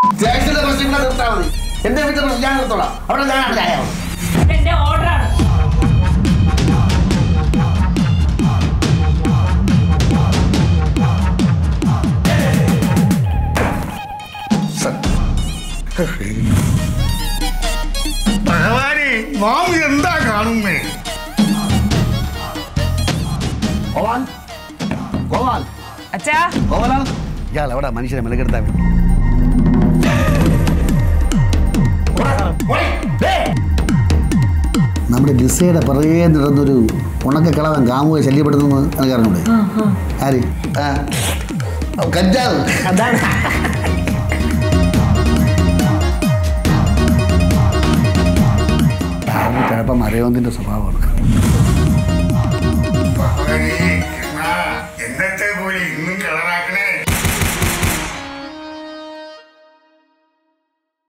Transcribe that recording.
സ്റ്റേഷനിലെ പ്രശ്നങ്ങൾ നിർത്താൽ മതി എന്റെ വീട്ടിൽ പ്രശ്നം ഞാൻ നിർത്തോളാം അവിടെ ഞാനാണ് ചായ എന്റെ ഓർഡറാണ് ഭഗവാനെ മാമി എന്താ കാണുന്നേ ഗോപാൽ ഗോപാൽ അച്ഛാ ഗോപാലാ ഇയാൾ എവിടെ മനുഷ്യനെ മെനക്കെടുത്താൻ വേണ്ടി നമ്മുടെ ലിസയുടെ പിറകെ നടന്നൊരു ഉണക്കക്കളവൻ കാമുക ശല്യപ്പെടുത്തുന്നത് എനിക്ക് അറിഞ്ഞൂടെ ആര് ആ ഓ, കഞ്ചാവ് അതാണ് ചിലപ്പം മരയോന്തിന്റെ സ്വഭാവമാണ് ഭഗവാനെ